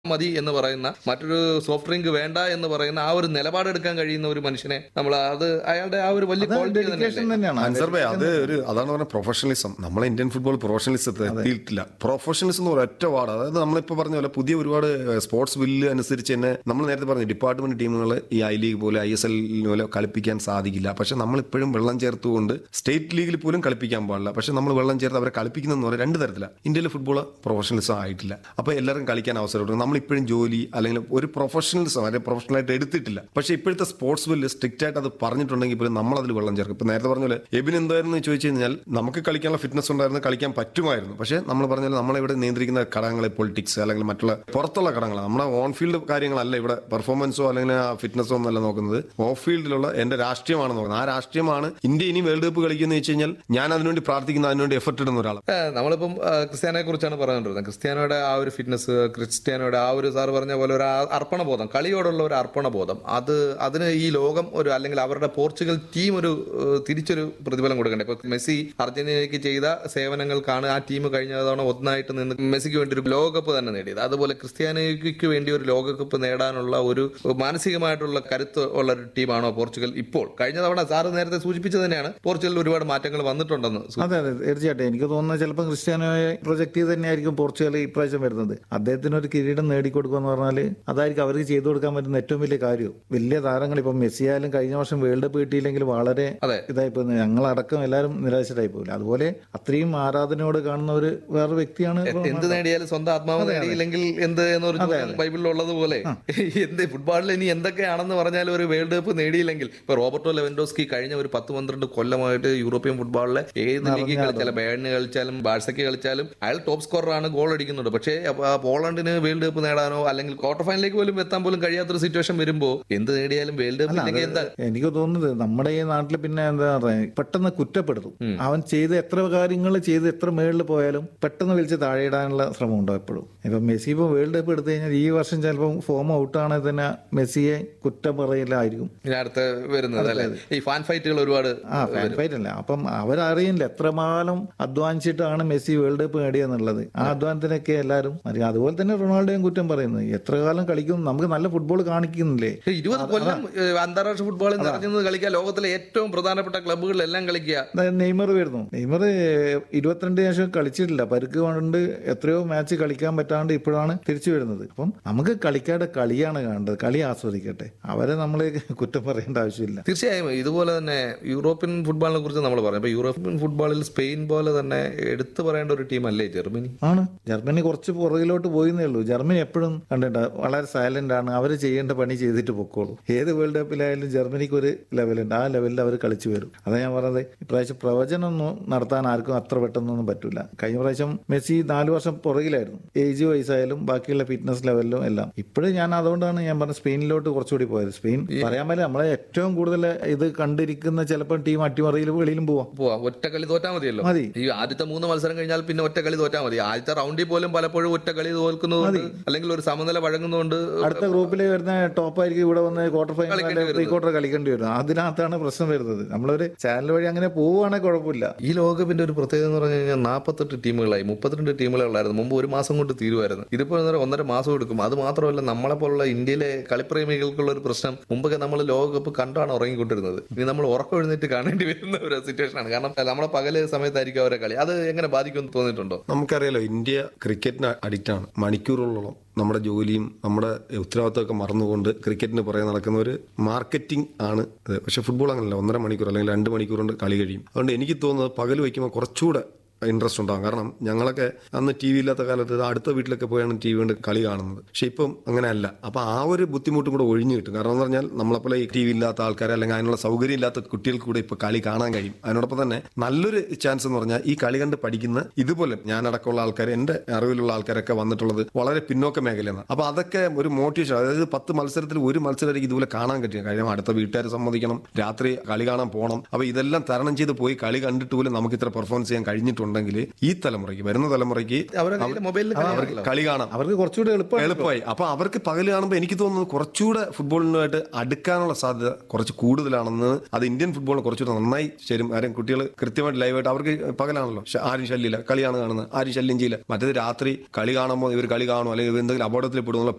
മതി എന്ന് പറയുന്ന മറ്റൊരു സോഫ്റ്റ് ഡ്രിങ്ക് വേണ്ട എന്ന് പറയുന്ന ആ ഒരു നിലപാടെടുക്കാൻ കഴിയുന്ന ഒരു മനുഷ്യനെ നമ്മൾ അത് അയാളുടെ ആ ഒരു വലിയ ക്വാളിറ്റി ഡെഡിക്കേഷൻ തന്നെയാണ് അൻസർ ഭായ് അത് ഒരു അതാണ് പറഞ്ഞ പ്രൊഫഷണലിസം നമ്മളെ ഇന്ത്യൻ ഫുട്ബോൾ പ്രൊഫഷണലിസത്തിൽ എത്തിയിട്ടില്ല പ്രൊഫഷണലിസം എന്ന് പറയുന്ന ഒറ്റ വാർഡ് അതായത് നമ്മളിപ്പോൾ പറഞ്ഞ പോലെ പുതിയ ഒരുപാട് സ്പോർട്സ് ബില്ല് അനുസരിച്ച് തന്നെ നമ്മൾ നേരത്തെ പറഞ്ഞു ഡിപ്പാർട്ട്മെന്റ് ടീമുകൾ ഈ ഐ ലീഗ് പോലെ ഐ എസ് എൽ പോലെ കളിപ്പിക്കാൻ സാധിക്കില്ല പക്ഷെ നമ്മൾ ഇപ്പോഴും വെള്ളം ചേർത്തുകൊണ്ട് സ്റ്റേറ്റ് ലീഗിൽ പോലും കളിപ്പിക്കാൻ പാടില്ല പക്ഷെ നമ്മൾ വെള്ളം ചേർത്ത് അവരെ കളിപ്പിക്കുന്നതെന്ന് പറഞ്ഞാൽ രണ്ട് തരത്തിലാണ് ഇന്ത്യയിലെ ഫുട്ബോൾ പ്രൊഫഷണലിസം ആയിട്ടില്ല അപ്പോൾ എല്ലാവരും കളിക്കാൻ അവസരം കൊടുക്കും നമ്മളിപ്പോഴും ജോലി അല്ലെങ്കിൽ ഒരു പ്രൊഫഷണലിസം അല്ലെങ്കിൽ പ്രൊഫഷണലായിട്ട് എടുത്തിട്ടില്ല പക്ഷേ ഇപ്പോഴത്തെ സ്പോർട്സ് ബില്ല് സ്ട്രിക്റ്റ് ആയിട്ട് അത് പറഞ്ഞിട്ടുണ്ടെങ്കിൽ പോലും നമ്മൾ അതിൽ വെള്ളം ചേർക്കും ഇപ്പൊ നേരത്തെ പറഞ്ഞ പോലെ എബിൻ എന്തായിരുന്നു എന്ന് ചോദിച്ചു കഴിഞ്ഞാൽ നമുക്ക് കളിക്കാനുള്ള ഫിറ്റ്നസ് ഉണ്ടായിരുന്നു കളിക്കാൻ പറ്റുമായിരുന്നു പക്ഷേ നമ്മൾ പറഞ്ഞ പോലെ നമ്മളിവിടെ നിയന്ത്രിക്കുന്ന ഘടകങ്ങളെ പൊളിറ്റിക്സ് അല്ലെങ്കിൽ മറ്റുള്ള പുറത്തുള്ള ഘടകങ്ങൾ നമ്മുടെ ഓൺ ഫീൽഡ് കാര്യങ്ങളല്ല ഇവിടെ പെർഫോമൻസോ അല്ലെങ്കിൽ ആ ഫിറ്റ്നസോ ഒന്നല്ല നോക്കുന്നത് ഓഫ് ഫീൽഡിലുള്ള എന്റെ രാഷ്ട്രീയമാണ് നോക്കുന്നത് ആ രാഷ്ട്രീയമാണ് ഇന്ത്യ ഇനി വേൾഡ് കപ്പ് കളിക്കുന്ന വെച്ച് കഴിഞ്ഞാൽ ഞാൻ അതിനുവേണ്ടി പ്രാർത്ഥിക്കുന്ന അതിനുവേണ്ടി എഫർട്ട് ഇടുന്ന ഒരാൾ ഏ, നമ്മളിപ്പം ആ, ക്രിസ്ത്യാനോയെ കുറിച്ചാണ് പറഞ്ഞുകൊണ്ടിരുന്നത് ക്രിസ്ത്യാനോയുടെ ആ ഒരു ഫിറ്റ്നസ് ക്രിസ്ത്യാനോയുടെ ആ ഒരു സാർ പറഞ്ഞ പോലെ ഒരു ആ- അർപ്പണബോധം കളിയോടുള്ള ഒരു അർപ്പണബോധം അത് അതിന് ഈ ലോകം ഒരു അല്ലെങ്കിൽ അവരുടെ പോർച്ചുഗൽ ടീം ഒരു ഏ, തിരിച്ചൊരു പ്രതിഫലം കൊടുക്കണ്ടേ ഇപ്പൊ മെസ്സി അർജന്റീനയ്ക്ക് ചെയ്ത സേവനങ്ങൾക്കാണ് ആ ടീം കഴിഞ്ഞ തവണ ഒന്നായിട്ട് നിന്ന് മെസ്സിക്ക് വേണ്ടി ഒരു ലോകകപ്പ് തന്നെ നേടിയത് അതുപോലെ ക്രിസ്ത്യാനോയ്ക്ക് വേണ്ടി ഒരു ലോകകപ്പ് നേടാനുള്ള ഒരു മാനസികമായിട്ടുള്ള കരുത്ത് ഉള്ള ഒരു ടീമാണോ പോർച്ചുഗൽ ഇപ്പോൾ കഴിഞ്ഞ തവണ സാറ് നേരത്തെ സൂചിപ്പിച്ചത് തന്നെയാണ് പോർച്ചുഗലിൽ ഒരുപാട് മാറ്റങ്ങൾ വന്നിട്ടുണ്ടെന്ന് സൂ- അതെ അതെ തീർച്ചയായിട്ടും എനിക്ക് തോന്നുന്നത് ചിലപ്പോൾ ക്രിസ്ത്യാനോയെ പ്രൊജക്ട് ചെയ്ത് തന്നെയായിരിക്കും പോർച്ചുഗൽ ഇപ്രാവശ്യം വരുന്നത് അദ്ദേഹത്തിന് ഒരു കിരീടം നേടിക്കൊടുക്കുക എന്ന് പറഞ്ഞാൽ അതായിരിക്കും അവർക്ക് ചെയ്തു കൊടുക്കാൻ പറ്റുന്ന ഏറ്റവും വലിയ കാര്യം വലിയ താരങ്ങൾ ഇപ്പം മെസ്സി ആയാലും കഴിഞ്ഞ വർഷം വേൾഡ് കപ്പ് കിട്ടിയില്ലെങ്കിൽ വളരെ അതെ. ഇതായി പോകുന്നത് ഞങ്ങളടക്കം എല്ലാവരും നിരാശരായി പോകില്ല അതുപോലെ അത്രയും ആരാധനയോട് കാണുന്ന ഒരു വേറെ വ്യക്തിയാണ് എന്ത് നേടിയാലും സ്വന്തം ആത്മാവ് നേടിയില്ലെങ്കിൽ എന്ത് എന്നൊരു ചോദ്യം ബൈബിളിലുള്ളത് പോലെ എന്ത് ഫുട്ബോളിൽ ഇനി എന്തൊക്കെയാണെന്ന് പറഞ്ഞാലും ഒരു വേൾഡ് കപ്പ് നേടിയില്ലെങ്കിൽ ഇപ്പൊ റോബർട്ടോ ലെവൻഡോസ്കി കഴിഞ്ഞ ഒരു പത്ത് പന്ത്രണ്ട് കൊല്ലമായിട്ട് യൂറോപ്യൻ ഫുട്ബോളിലെ ഏത് ലീഗിൽ കളിച്ചാലും ബേണിന് കളിച്ചാലും ബാഴ്സയ്ക്ക് കളിച്ചാലും അയാൾ ടോപ്പ് സ്കോററാണ് ഗോൾ അടിക്കുന്നുണ്ട് പക്ഷേ അപ്പൊ ആ പോളണ്ടിന് വേൾഡ് കപ്പ് നേടാനോ അല്ലെങ്കിൽ ക്വാർട്ടർ ഫൈനലിലേക്ക് പോലും എത്താൻ പോലും കഴിയാത്തൊരു സിറ്റുവേഷൻ വരുമ്പോൾ എന്ത് നേടിയാലും വേൾഡ് കപ്പ് ഇല്ലെങ്കിൽ എന്താ എനിക്ക് തോന്നുന്നത് നമ്മുടെ ഈ നാട്ടിൽ പിന്നെ എന്താ പറയാ പെട്ടെന്ന് കുറ്റപ്പെടുത്തും അവൻ ചെയ്ത് എത്ര കാര്യങ്ങൾ ചെയ്ത് എത്ര മേളിൽ പോയാലും പെട്ടെന്ന് വിളിച്ച് താഴെയിടാനുള്ള ശ്രമം ഉണ്ടോ എപ്പോഴും ഇപ്പൊ മെസ്സി ഇപ്പോൾ വേൾഡ് കപ്പ് എടുത്തു കഴിഞ്ഞാൽ ഈ വർഷം ചിലപ്പോൾ ഫോം ഔട്ടാണെങ്കിൽ തന്നെ മെസ്സിയെ കുറ്റം പറയില്ലായിരിക്കും ഇനി അടുത്ത് വരുന്നത് അല്ലെ ഈ ഫാൻ ഫൈറ്റുകൾ ഒരുപാട് ആ ഫാൻ ഫൈറ്റ് അല്ല അപ്പം അവരറിയില്ല എത്രമാനം അധ്വാനിച്ചിട്ടാണ് മെസ്സി വേൾഡ് കപ്പ് നേടിയെന്നുള്ളത് ആ അധ്വാനത്തിനൊക്കെ എല്ലാവരും അറിയാം അതുപോലെ തന്നെ റൊണാൾഡോയും കുറ്റം പറയുന്നത് എത്ര കാലം കളിക്കും നമുക്ക് നല്ല ഫുട്ബോൾ കാണിക്കുന്നില്ലേ ഇരുപത് കൊല്ലം ഏഹ്, അന്താരാഷ്ട്ര ഫുട്ബോളിൽ നിറഞ്ഞു കളിക്കുക ലോകത്തിലെ ഏറ്റവും പ്രധാനപ്പെട്ട ക്ലബ്ബുകളിലെല്ലാം കളിക്കുക അതായത് നെയ്മർ വരുന്നു നെയ്മർ ഇരുപത്തിരണ്ട് ശേഷം കളിച്ചിട്ടില്ല പരുക്ക് കൊണ്ട് എത്രയോ മാച്ച് കളിക്കാൻ പറ്റാണ്ട് ഇപ്പോഴാണ് തിരിച്ചു വരുന്നത് അപ്പം നമുക്ക് കളിക്കാരുടെ കളിയാണ് കാണേണ്ടത് കളി ആസ്വദിക്കട്ടെ അവരെ നമ്മൾ കുറ്റം പറയേണ്ട ആവശ്യമില്ല തീർച്ചയായും ഇതുപോലെ തന്നെ യൂറോപ്യൻ ഫുട്ബോളിനെ കുറിച്ച് നമ്മൾ പറഞ്ഞു അപ്പൊ യൂറോപ്യൻ ഫുട്ബോളിൽ സ്പെയിൻ പോലെ തന്നെ എടുത്തു പറയേണ്ട ഒരു ടീമല്ലേ ജർമ്മനി ആണ് ജർമ്മനി കുറച്ച് പുറകിലോട്ട് പോയിന്നേ ഉള്ളൂ ജർമ്മനി എപ്പോഴും കണ്ടിട്ട് വളരെ സൈലന്റ് ആണ് അവർ ചെയ്യേണ്ട പണി ചെയ്തിട്ട് പൊക്കോളൂ ഏത് വേൾഡ് കപ്പിലായാലും ജർമ്മനിക്ക് ഒരു ലെവലുണ്ട് ആ ലെവലിൽ അവർ കളിച്ചു വരും അതാ ഞാൻ പറഞ്ഞത് ഇപ്രാവശ്യം പ്രവചനമൊന്നും നടത്താൻ ആർക്കും അത്ര പെട്ടെന്നൊന്നും പറ്റൂല കഴിഞ്ഞ പ്രാവശ്യം മെസ്സി നാല് വർഷം പുറകിലായിരുന്നു ഏജ് വയസ്സായാലും ബാക്കിയുള്ള ഫിറ്റ്നസ് ലെവലിലും എല്ലാം ഇപ്പോഴും ഞാൻ അതുകൊണ്ടാണ് ഞാൻ പറഞ്ഞത് സ്പെയിനിലോട്ട് കുറച്ചുകൂടി പോയത് സ്പെയിൻ പറയാൻ പറ്റില്ല നമ്മളെ ഏറ്റവും കൂടുതൽ ഇത് കണ്ടിരിക്കുന്ന ചിലപ്പോൾ ടീം അട്ടിമറിയിലും വെളിയിലും പോവാം പോവാ ഒറ്റ കളി തോറ്റാ മതിയല്ലോ മതി. ഈ ആദ്യത്തെ മൂന്ന് മത്സരം കഴിഞ്ഞാൽ പിന്നെ ഒറ്റ കളി തോറ്റാ മതി ആദ്യത്തെ റൗണ്ടിൽ പോലും പലപ്പോഴും ഒറ്റ കളി തോൽക്കുന്നതുകൊണ്ട് അല്ലെങ്കിൽ ഒരു സമനില വഴങ്ങുന്നതുകൊണ്ട് അടുത്ത ഗ്രൂപ്പിൽ വരുന്ന ടോപ്പായിരിക്കും ഇവിടെ വന്ന് ക്വാർട്ടർ ഫൈനൽ പ്രീ ക്വാർട്ടർ കളിക്കേണ്ടി വരും അതിനകത്താണ് പ്രശ്നം വരുന്നത് നമ്മളൊരു ചാനൽ വഴി അങ്ങനെ പോവുകയാണെങ്കിൽ കുഴപ്പമില്ല ഈ ലോകകപ്പിന്റെ ഒരു പ്രത്യേകത എന്ന് പറഞ്ഞു കഴിഞ്ഞാൽ നാൽപ്പത്തെട്ട് ടീമുകളായി മുപ്പത്തിരണ്ട് ടീമുകളുണ്ടായിരുന്നു മുമ്പ് ഒരു മാസം കൊണ്ട് തീരുമായിരുന്നു ഇതിപ്പോൾ ഒന്നര ഒന്നര മാസം എടുക്കും അത് മാത്രമല്ല നമ്മളെ പോലുള്ള ഇന്ത്യയിലെ കളിപ്രേമികൾക്കുള്ള ഒരു പ്രശ്നം മുമ്പൊക്കെ നമ്മൾ ലോകകപ്പ് കണ്ടാണ് ഉറങ്ങിക്കൊണ്ടിരുന്നത് ഇനി നമ്മൾ ഉറക്കം എഴുന്നേറ്റ് കാണേണ്ടി വരുന്ന ഒരു സിറ്റുവേഷൻ ആണ് കാരണം നമ്മളെ പകല് സമയത്തായിരിക്കും അവരെ കളി അത് എങ്ങനെ ബാധിക്കുമെന്ന് തോന്നിയിട്ടുണ്ടോ നമുക്കറിയാലോ ഇന്ത്യ ക്രിക്കറ്റിന് അഡിക്റ്റ് ആണ് മണിക്കൂറുകളോളം നമ്മുടെ ജോലിയും നമ്മുടെ ഉത്തരവാദിത്തമൊക്കെ മറന്നുകൊണ്ട് ക്രിക്കറ്റിന് പുറകെ നടക്കുന്ന ഒരു മാർക്കറ്റിംഗ് ആണ് ഇത് പക്ഷെ ഫുട്ബോൾ അങ്ങനെയല്ല ഒന്നര മണിക്കൂർ അല്ലെങ്കിൽ രണ്ട് മണിക്കൂർ കൊണ്ട് കളി കഴിയും അതുകൊണ്ട് എനിക്ക് തോന്നുന്നത് പകൽ വയ്ക്കുമ്പോൾ കുറച്ചുകൂടെ ഇൻട്രസ്റ്റ് ഉണ്ടാകും കാരണം ഞങ്ങളൊക്കെ അന്ന് ടി വി ഇല്ലാത്ത കാലത്ത് അടുത്ത വീട്ടിലൊക്കെ പോയാണ് ടി വി കൊണ്ട് കളി കാണുന്നത് പക്ഷെ ഇപ്പം അങ്ങനെയല്ല അപ്പൊ ആ ഒരു ബുദ്ധിമുട്ടും കൂടെ ഒഴിഞ്ഞു കിട്ടും കാരണം എന്ന് പറഞ്ഞാൽ നമ്മളെപ്പോലെ ഈ ടി വി ഇല്ലാത്ത ആൾക്കാരെ അല്ലെങ്കിൽ അതിനുള്ള സൗകര്യം ഇല്ലാത്ത കുട്ടികൾക്ക് കൂടെ ഇപ്പൊ കളി കാണാൻ കഴിയും അതിനോടൊപ്പം തന്നെ നല്ലൊരു ചാൻസ് എന്ന് പറഞ്ഞാൽ ഈ കളി കണ്ട് പഠിക്കുന്ന ഇതുപോലെ ഞാനടക്കമുള്ള ആൾക്കാർ എന്റെ അറിവിലുള്ള ആൾക്കാരൊക്കെ വന്നിട്ടുള്ളത് വളരെ പിന്നോക്ക മേഖലയാണ് അപ്പൊ അതൊക്കെ ഒരു മോട്ടിവേഷൻ അതായത് പത്ത് മത്സരത്തിൽ ഒരു മത്സരമായിരിക്കും ഇതുപോലെ കാണാൻ പറ്റും കാര്യം അടുത്ത വീട്ടുകാർ സമ്മതിക്കണം രാത്രി കളി കാണാൻ പോകണം അപ്പൊ ഇതെല്ലാം തരണം ചെയ്ത് പോയി കളി കണ്ടിട്ട് പോലും നമുക്ക് ഇത്ര പെർഫോമൻസ് ചെയ്യാൻ കഴിഞ്ഞിട്ടുണ്ടെങ്കിൽ ഈ തലമുറയ്ക്ക് വരുന്ന തലമുറയ്ക്ക് അവരെ കയ്യിൽ മൊബൈലിൽ അവർക്ക് കളി കാണാം അവർക്ക് കുറച്ചുകൂടി എളുപ്പമാണ് എളുപ്പമായി അപ്പൊ അവർക്ക് പകല് കാണുമ്പോൾ എനിക്ക് തോന്നുന്നത് കുറച്ചുകൂടെ ഫുട്ബോളിനുമായിട്ട് അടുക്കാനുള്ള സാധ്യത കുറച്ച് കൂടുതലാണെന്ന് അത് ഇന്ത്യൻ ഫുട്ബോളിന് കുറച്ചുകൂടെ നന്നായി ചേരും കാര്യം കുട്ടികൾ കൃത്യമായിട്ട് ലൈവായിട്ട് അവർക്ക് പകലാണല്ലോ ശ- ആരും ശല്യമില്ല കളിയാണ് കാണുന്നത് ആരും ശല്യം ചെയ്യില്ല മറ്റേത് രാത്രി കളി കാണുമ്പോൾ ഇവർ കളി കാണും അല്ലെങ്കിൽ ഇവർ എന്തെങ്കിലും അപകടത്തിൽ പെടുന്നുള്ള